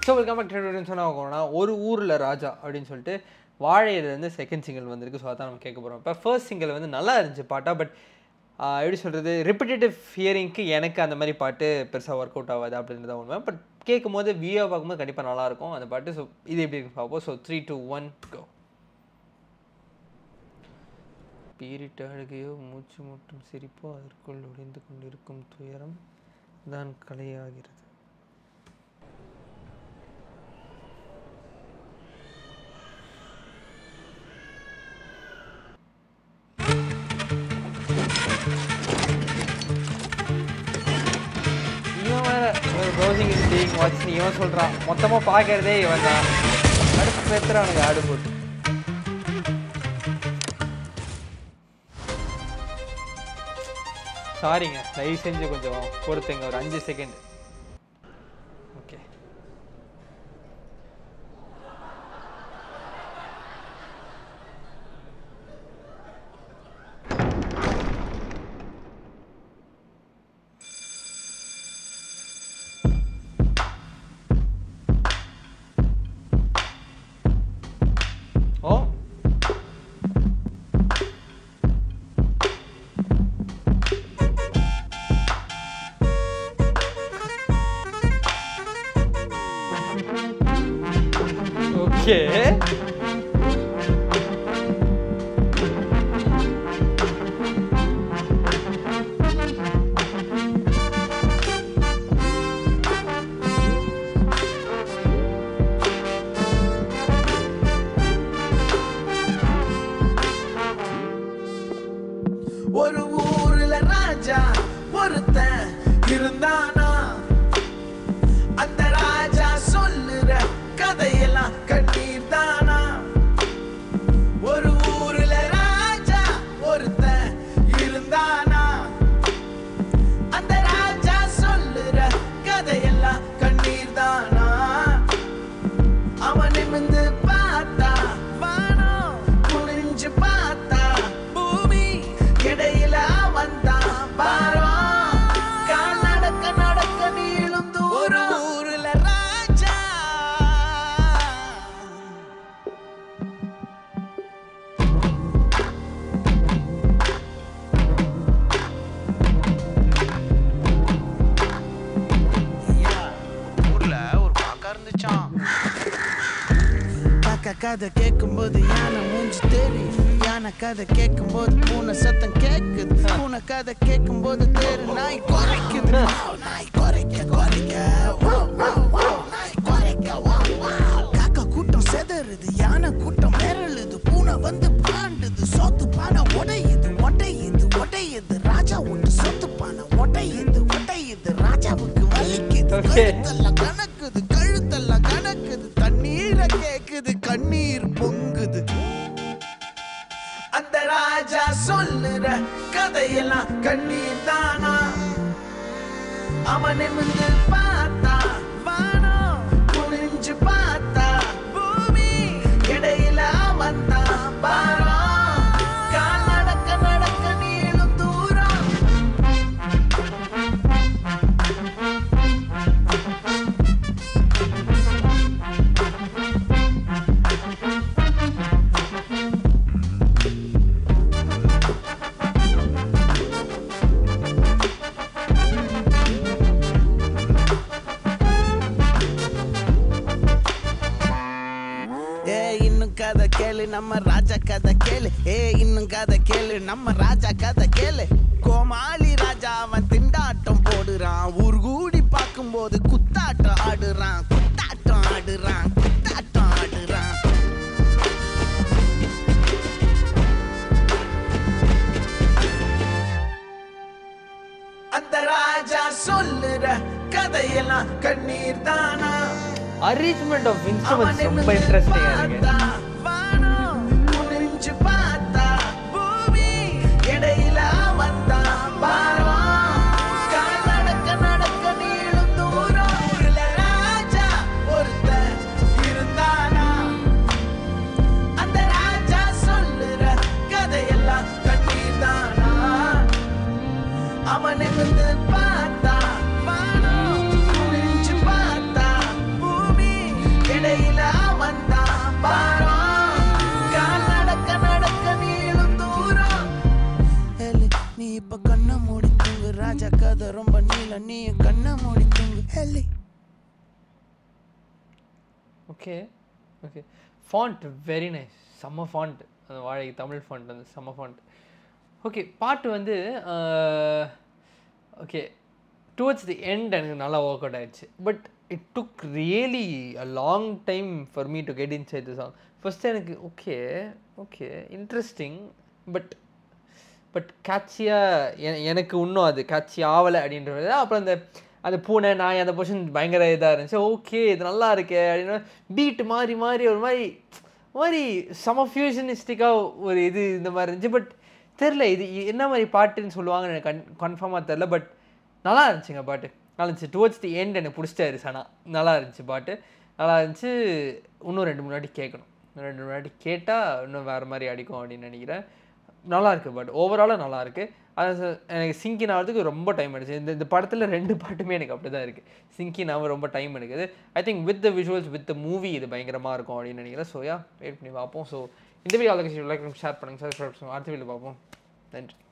So welcome back to சொன்னா ஒரு ஊரில் ராஜா அப்படின்னு சொல்லிட்டு வாழையிலேருந்து செகண்ட் சிங்கிள் வந்திருக்கு ஸோ அதான் நம்ம கேட்க போகிறோம் இப்போ ஃபர்ஸ்ட் சிங்கிள் வந்து நல்லா இருந்துச்சு பாட்டா பட் எப்படி சொல்கிறது ரிப்பிட்டேட்டிவ் ஹியரிங்க்கு எனக்கு அந்த மாதிரி பாட்டு பெருசாக ஒர்க் அவுட் ஆகாது அப்படின்றது தான் உண்மை பட் கேட்கும் போது வியோ பார்க்கும்போது கண்டிப்பாக நல்லாயிருக்கும் அந்த பாட்டு ஸோ இது எப்படி இருக்கு பார்ப்போம் so three two one go பீரிட்டு அழுகையோ மூச்சு முட்டும் சிரிப்போ அதற்குள் ஒளிந்து கொண்டிருக்கும் துயரம் தான் கலையாகிறது இவன் வேற ப்ரௌசிங் இஸ் டேக்கிங் வாட்ச் இவன் சொல்கிறான் மொத்தமாக பார்க்கறதே இவன் தான் அடுத்து பேத்துறானுங்க ஆடு போட்டு சாரிங்க தயவு செஞ்சு கொஞ்சம் பொறுத்துங்க ஒரு அஞ்சு செகண்ட் ஓகே ஓ ஓகே ஒரு ஊர்ல ராஜா ஒருத்தன் இருந்தானா அந்த ராஜா சொல்லுற கதையெல்லாம் கண்ணீர் தானா ஒரு ஊர்ல ராஜா ஒருத்தன் இருந்தானா அந்த ராஜா சொல்லுற கதையெல்லாம் கண்ணீர் தானா அவன் நிமிந்து பார்த்தா வானம் குனிஞ்சு பார்த்தா பூமி இடையில அவன் தான் பாரம் கால் நடக்க நடக்க நீளும் தூரம் ஊருல ராஜா ஊர்ல ஒரு காக்கா இருந்துச்சான் காக்கா கதை கேட்கும்போது யானை மூஞ்சி தெரியும் யானை கதை கேட்கும்போது பூனை சத்தம் கேக்குது பூனை கதை கேட்கும்போது தேரு நாய் குறைக்குது நாய் குறைக்க குறைக்க wow, wow, wow, நாய் குறைக்க wow, wow. காக்கா கூட்டம் செதறுது யானை கூட்டம் மிரளுது பூனை வந்து பாண்டுது சோத்து பானை உடையுது உடையுது உடையுது ராஜா ஒன்று சொத்து பானை உடையுது உடையுது ராஜாவுக்கு வலிக்குது Okay. கழுத்தெல்லாம் கணக்குது கழுத்தெல்லாம் கணக்குது தண்ணீர கேக்குது கண்ணீர் பொங்குது அந்த ராஜா சொல்லுற கதையெல்லாம் கண்ணீர் தானா அவன் நிமிந்து பார்த்தா வானம் குனிஞ்சு பார்த்தா பூமி இடையில அவன் தான் பாரம் கால் நடக்க நடக்க நீளும் தூரம் ஏ இன்னும் கதை கேளு நம்ம ராஜா கதை கேளு ஏ இன்னும் கதை கேளு நம்ம ராஜா கதை கேளு கோமாளி ராஜா அவன் திண்டாட்டம் போடுறான் ஊர் கூடி பார்க்கும்போது குத்தாட்டம் ஆடுறான் குத்தாட்டம் ஆடுறான் குத்தாட்டம் ஆடுறான் அந்த ராஜா சொல்லுற கதையெல்லாம் கண்ணீர் தானா அரேஞ்ச்மெண்ட் ஆஃப் இன்ஸ்ட்ருமெண்ட்ஸ் ரொம்ப இன்ட்ரெஸ்டிங்காக இருக்கு இடையில வந்தா பாரம் கால் நடக்க நடக்க நீளும் தூரம் ஊர்ல ராஜா ஒருத்தன் இருந்தானா அந்த ராஜா சொல்லுற கதையெல்லாம் கண்ணீர் தானா அவன் நிமிந்து பார்த்தா வானம் குனிஞ்சு பார்த்தா பூமி நீ கண்ணை மூடி தூங்கு ஹெல்லி okay okay font very nice செம்ம ஃபாண்ட் அந்த வாழை தமிழ் ஃபாண்ட் அந்த செம்ம ஃபாண்ட் ஓகே பாட்டு வந்து ஓகே டுவர்ட்ஸ் தி எண்ட் எனக்கு நல்லா ஒர்க் அவுட் ஆயிடுச்சு but it took really a long time for me to get inside the song first எனக்கு okay okay interesting but but கேட்சியாக எனக்கு இன்னும் அது கேட்சி ஆகலை அப்படின்றது அப்புறம் அந்த அந்த பூனை நாய் அந்த பொசிஷன் பயங்கர இதாக இருந்துச்சு ஓகே இது நல்லா இருக்கே அப்படின்னா பீட் மாறி மாறி ஒரு மாதிரி ஒரு மாதிரி சம ஃபியூஷனிஸ்டிக்காக ஒரு இது இந்த மாதிரி இருந்துச்சு பட் தெரில இது என்ன மாதிரி பாட்டுன்னு சொல்லுவாங்கன்னு எனக்கு கன் கன்ஃபார்மாக தெரில பட் நல்லா இருந்துச்சுங்க பாட்டு நல்லா இருந்துச்சு டுவர்ட்ஸ் தி எண்ட் எனக்கு பிடிச்சிட்டாரு சனா நல்லா இருந்துச்சு பாட்டு நல்லா இருந்துச்சு இன்னும் ரெண்டு மூணு வாட்டி கேட்கணும் இன்னும் ரெண்டு மூணு வாட்டி கேட்டால் இன்னும் வேறு மாதிரி அடிக்கும் அப்படின்னு நினைக்கிறேன் நல்லா இருக்கு பட் ஓவராலாக நல்லா இருக்கு அது ச- எனக்கு சிங்கின் ஆகிறதுக்கு ரொம்ப டைம் எடுச்சு இந்த இந்த படத்தில் ரெண்டு பாட்டுமே எனக்கு அப்படி தான் இருக்குது சிங்கின் ஆக ரொம்ப டைம் எடுக்குது I think with the visuals with the movie இது பயங்கரமாக இருக்கும் அப்படின்னு நினைக்கிறேன் ஸோ யா வெயிட் பண்ணி பார்ப்போம் ஸோ இந்த வீடியோ அழகு லைக் ஷேர் பண்ணுங்கள் சார் அடுத்த வீடியோ பார்ப்போம் நன்றி